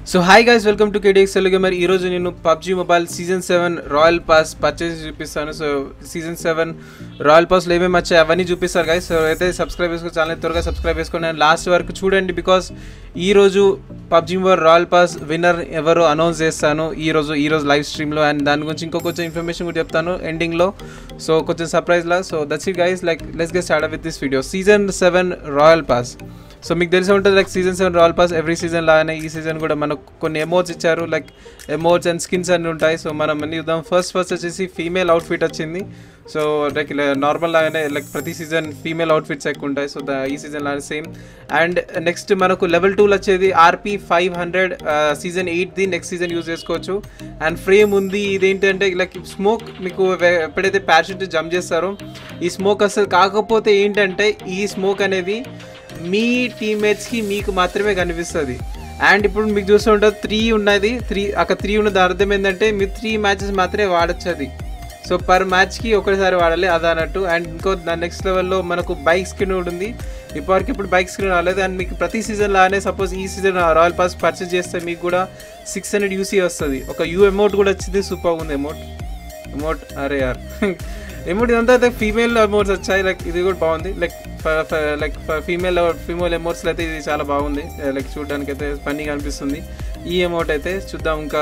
so hi guys welcome to KDX Telugu మరి ఈరోజు నేను PUBG mobile season seven royal pass purchase చూపిస్తాను so season seven royal పాస్లో ఏమేమి వచ్చాయి అవన్నీ చూపిస్తారు గైస్ సో అయితే సబ్స్క్రైబ్ చేసుకో ఛానల్ త్వరగా సబ్స్క్రైబ్ చేసుకోండి అండ్ లాస్ట్ వరకు చూడండి బికాస్ ఈరోజు PUBG mobile royal pass winner ఎవరు అనౌన్స్ చేస్తాను ఈ రోజు ఈ రోజు లైవ్ స్ట్రీమ్లో అండ్ దాని గురించి ఇంకో కొంచెం ఇన్ఫర్మేషన్ కూడా చెప్తాను ఎండింగ్లో సో కొంచెం సర్ప్రైజ్లా so that's it guys like let's get start with this video season seven royal pass so మీకు తెలిసి ఉంటుంది like season seven royal pass every season లాగానే ఈ సీజన్ కూడా మనకు కొన్ని ఎమోట్స్ ఇచ్చారు లైక్ ఎమోట్స్ అండ్ స్కిన్స్ అన్ని ఉంటాయి సో మనం అన్ని చూద్దాం ఫస్ట్ ఫస్ట్ వచ్చేసి ఫీమేల్ అవుట్ఫిట్ వచ్చింది సో లైక్ నార్మల్ లాగానే లైక్ ప్రతి సీజన్ ఫీమేల్ అవుట్ఫిట్స్ ఎక్కువ ఉంటాయి సో ఈ సీజన్ లాగా సేమ్ అండ్ నెక్స్ట్ మనకు లెవెల్ టూలో వచ్చేది ఆర్పీ ఫైవ్ హండ్రెడ్ సీజన్ ఎయిట్ది నెక్స్ట్ సీజన్ యూజ్ చేసుకోవచ్చు అండ్ ఫ్రేమ్ ఉంది ఇదేంటంటే లైక్ స్మోక్ మీకు వె- ఎప్పుడైతే ప్యాషెట్ జంప్ చేస్తారో ఈ స్మోక్ అసలు కాకపోతే ఏంటంటే ఈ స్మోక్ అనేది మీ టీమ్మేట్స్కి మీకు మాత్రమే కనిపిస్తుంది అండ్ ఇప్పుడు మీకు చూస్తుంటే త్రీ ఉన్నది త్రీ అక్కడ త్రీ ఉన్నది అర్థం ఏంటంటే మీరు త్రీ మ్యాచెస్ మాత్రమే వాడచ్చు అది సో పర్ మ్యాచ్కి ఒకటిసారి వాడాలి అది అన్నట్టు అండ్ ఇంకో దాని నెక్స్ట్ లెవెల్లో మనకు బైక్ స్క్రీన్ కూడా ఉంది ఇప్పటివరకు ఇప్పుడు బైక్ స్క్రీన్ రాలేదు అండ్ మీకు ప్రతి సీజన్ లానే సపోజ్ ఈ సీజన్ రాయల్ పాస్ పర్చేస్ చేస్తే మీకు కూడా సిక్స్ హండ్రెడ్ యూసీ వస్తుంది ఒక యూ అమౌంట్ కూడా వచ్చింది సూపర్ ఉంది అమౌంట్ అమౌంట్ అరే యార్ ఎమౌంట్ ఇదంతా అయితే ఫీమేల్ ఎమౌంట్స్ వచ్చాయి లైక్ ఇది కూడా బాగుంది లైక్ లైక్ ఫీమేల్ ఫీమేల్ ఎమౌంట్స్లో అయితే ఇది చాలా బాగుంది లైక్ చూడడానికి అయితే ఫన్నీగా అనిపిస్తుంది ఈ అమౌంట్ అయితే చూద్దాం ఇంకా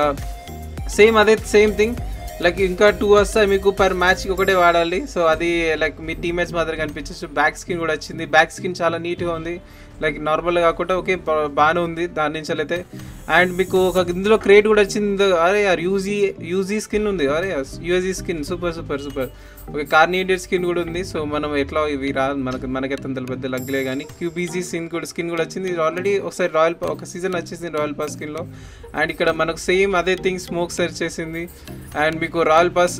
సేమ్ అదే సేమ్ థింగ్ లైక్ ఇంకా టూ వస్తాయి మీకు పర్ మ్యాచ్కి ఒకటే వాడాలి సో అది లైక్ మీ టీమేట్స్ మాత్రం కనిపించచ్చు బ్యాక్ స్కిన్ కూడా వచ్చింది బ్యాక్ స్కిన్ చాలా నీట్గా ఉంది లైక్ నార్మల్గా కాకుండా ఓకే బా- బాగానే ఉంది దాని నుంచి అయితే అండ్ మీకు ఒక ఇందులో క్రియేట్ కూడా వచ్చింది అరే యార్ యూజీ యూజీ స్కిన్ ఉంది అరే UG skin super super super okay కార్నియేటెడ్ స్కిన్ కూడా ఉంది సో మనం ఎట్లా ఇవి రా మనకు మనకైతే అంత పెద్ద లగ్లే కానీ క్యూబీజీ స్కిన్ కూడా స్కిన్ కూడా వచ్చింది ఇది ఆల్రెడీ ఒకసారి రాయల్ పా- ఒక సీజన్ వచ్చేసింది రాయల్ పాస్ స్కిన్లో అండ్ ఇక్కడ మనకు సేమ్ అదే థింగ్ స్మోక్ సెర్చ్ చేసింది అండ్ మీకు రాయల్ పాస్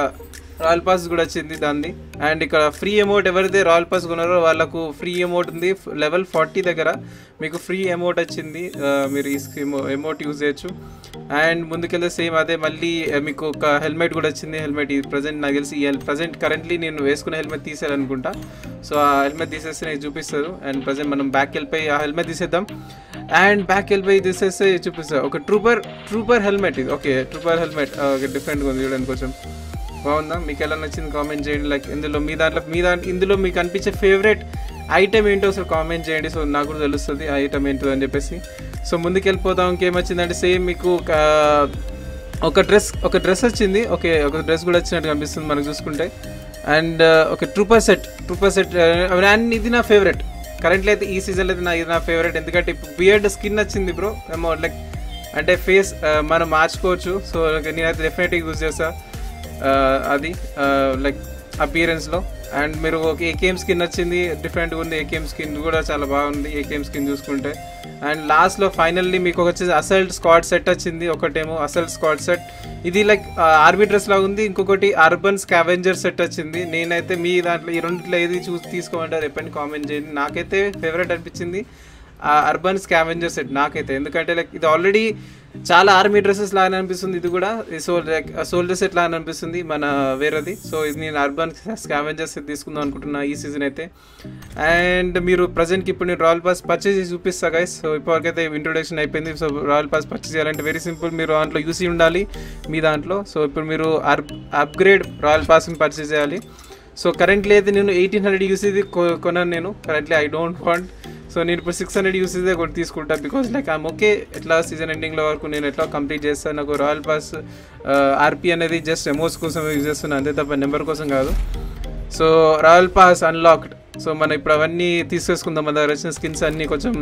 రాయల్ పాస్ కూడా వచ్చింది దాన్ని అండ్ ఇక్కడ ఫ్రీ అమౌంట్ ఎవరైతే రాయల్ పాస్ కొన్నారో వాళ్ళకు ఫ్రీ అమౌంట్ ఉంది లెవెల్ ఫార్టీ దగ్గర మీకు ఫ్రీ అమౌంట్ వచ్చింది ఆ, మీరు ఈ స్కీమ్ అమౌంట్ యూజ్ చేయొచ్చు అండ్ ముందుకెళ్తే సేమ్ అదే మళ్ళీ ఆ, మీకు ఒక హెల్మెట్ కూడా వచ్చింది హెల్మెట్ ఇది ప్రజెంట్ నాకు తెలిసి ప్రజెంట్ కరెంట్లీ నేను వేసుకున్న హెల్మెట్ తీసేయాలనుకుంటా సో ఆ హెల్మెట్ తీసేస్తే నాకు చూపిస్తారు అండ్ ప్రజెంట్ మనం బ్యాక్ వెళ్ళిపోయి ఆ హెల్మెట్ తీసేద్దాం అండ్ బ్యాక్ వెళ్ళిపోయి తీసేస్తే చూపిస్తారు ఒక ట్రూపర్ ట్రూపర్ హెల్మెట్ ఇది ఓకే ట్రూపర్ హెల్మెట్ ఓకే డిఫరెంట్గా ఉంది చూడండి కొంచెం బాగుందా మీకు ఎలా నచ్చింది కామెంట్ చేయండి లైక్ ఇందులో మీ దాంట్లో మీ దాంట్లో ఇందులో మీకు అనిపించే ఫేవరెట్ ఐటమ్ ఏంటో అసలు కామెంట్ చేయండి సో నాకు కూడా తెలుస్తుంది ఆ ఐటమ్ ఏంటో అని చెప్పేసి సో ముందుకు వెళ్ళిపోతాం ఇంకేమొచ్చిందంటే సేమ్ మీకు ఒక ఒక డ్రెస్ ఒక డ్రెస్ వచ్చింది ఓకే ఒక డ్రెస్ కూడా వచ్చినట్టు కనిపిస్తుంది మనకు చూసుకుంటే అండ్ ఒక trooper set trooper set and ఇది నా ఫేవరెట్ కరెంట్లీ అయితే ఈ సీజన్లో అయితే నా ఇది నా ఫేవరెట్ ఎందుకంటే ఇప్పుడు బియర్డ్ స్కిన్ వచ్చింది బ్రో ఏమో లైక్ అంటే ఫేస్ మనం మార్చుకోవచ్చు సో నేనైతే డెఫినెట్గా యూజ్ చేస్తా ఆ, అది లైక్ అపియరెన్స్లో అండ్ మీరు ఒక ఏకేఎం స్కిన్ వచ్చింది డిఫరెంట్గా ఉంది ఏకేఎం స్కిన్ కూడా చాలా బాగుంది ఏకేఎం స్కిన్ చూసుకుంటే అండ్ లాస్ట్లో ఫైనల్లీ మీకు వచ్చేసి అసల్ట్ స్క్వాడ్ సెట్ వచ్చింది ఒకటేమో అసల్ట్ స్క్వాడ్ సెట్ ఇది లైక్ ఆర్బిట్రస్ లాగా ఉంది ఇంకొకటి అర్బన్ స్కావెంజర్ సెట్ వచ్చింది నేనైతే మీ దాంట్లో ఈ రెండిట్లో ఏది చూసి తీసుకోమంటారు చెప్పండి కామెంట్ చేయండి నాకైతే ఫేవరెట్ అనిపించింది ఆ అర్బన్ స్కావెంజర్ సెట్ నాకైతే ఎందుకంటే లైక్ ఇది ఆల్రెడీ చాలా ఆర్మీ డ్రెస్సెస్ లాగా అనిపిస్తుంది ఇది కూడా సో లైక్ సోల్జర్ సెట్ లాగా అనిపిస్తుంది మన వేరేది సో ఇది నేను అర్బన్ స్కావెంజర్ సెట్ తీసుకుందాం అనుకుంటున్నా ఈ సీజన్ అయితే అండ్ మీరు ప్రజెంట్కి ఇప్పుడు నేను రాయల్ పాస్ పర్చేస్ చేసి చూపిస్తా గైస్ సో ఇప్పటికైతే ఇంట్రొడక్షన్ అయిపోయింది సో రాయల్ పాస్ పర్చేస్ చేయాలంటే వెరీ సింపుల్ మీరు దాంట్లో యూసీ ఉండాలి మీ దాంట్లో సో ఇప్పుడు మీరు అర్ అప్గ్రేడ్ రాయల్ పాస్ని పర్చేస్ చేయాలి సో కరెంట్లీ అయితే నేను ఎయిటీన్ హండ్రెడ్ యూసీది కొన్నాను నేను currently I don't want so నేను ఇప్పుడు సిక్స్ హండ్రెడ్ యూసీదే కూడా తీసుకుంటా బికాస్ లైక్ ఐమ్ ఓకే ఎట్లా సీజన్ ఎండింగ్లో వరకు నేను ఎట్లా కంప్లీట్ చేస్తాను నాకు రాయల్ పాస్ ఆర్పీ అనేది జస్ట్ ఎమోస్ కోసం యూజ్ చేస్తున్నాను అంతే తప్ప నెంబర్ కోసం కాదు so royal pass unlocked so మనం ఇప్పుడు అవన్నీ తీసేసుకుందాం మన దగ్గర వచ్చిన స్కిన్స్ అన్నీ కొంచెం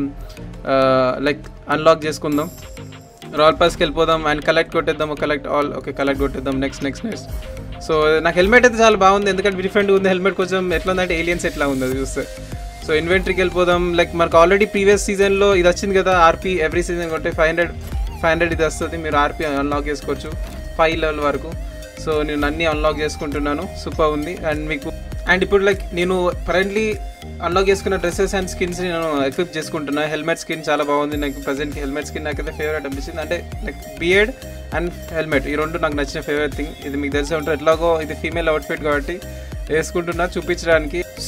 లైక్ అన్లాక్ చేసుకుందాం రాయల్ పాస్కి వెళ్ళిపోదాం అండ్ కలెక్ట్ కొట్టేద్దాం కలెక్ట్ ఆల్ ఓకే కలెక్ట్ కొట్టేద్దాం నెక్స్ట్ నెక్స్ట్ నెక్స్ట్ సో నాకు హెల్మెట్ అయితే చాలా బాగుంది ఎందుకంటే డిఫరెంట్ ఉంది హెల్మెట్ కొంచెం ఎట్లా ఉందంటే ఏలియన్స్ ఎట్లా ఉంది అది చూస్తే సో ఇన్వెంటరీకి వెళ్ళిపోదాం లైక్ మనకు ఆల్రెడీ ప్రీవియస్ సీజన్లో ఇది వచ్చింది కదా ఆర్పీ ఎవ్రీ సీజన్ కొంటే ఫైవ్ హండ్రెడ్ ఫైవ్ హండ్రెడ్ ఇది వస్తుంది మీరు ఆర్పీ అన్లాక్ చేసుకోవచ్చు ఫైవ్ లెవెల్ వరకు సో నేను అన్నీ అన్లాక్ చేసుకుంటున్నాను సూపర్ ఉంది అండ్ మీకు అండ్ ఇప్పుడు లైక్ నేను కరెంట్లీ అన్లాక్ చేసుకున్న డ్రెస్సెస్ అండ్ స్కిన్స్ నేను ఎక్విప్ చేసుకుంటున్నా హెల్మెట్ స్కిన్ చాలా బాగుంది నాకు ప్రజెంట్ హెల్మెట్ స్కిన్ నాకైతే ఫేవరెట్ అనిపించింది అంటే లైక్ బియర్డ్ అండ్ హెల్మెట్ ఈ రెండు నాకు నచ్చిన ఫేవరెట్ థింగ్ ఇది మీకు తెలిసే ఉంటుంది ఎట్లాగో ఇది ఫీమేల్ అవుట్ఫిట్ కాబట్టి వేసుకుంటున్నా చూపించడానికి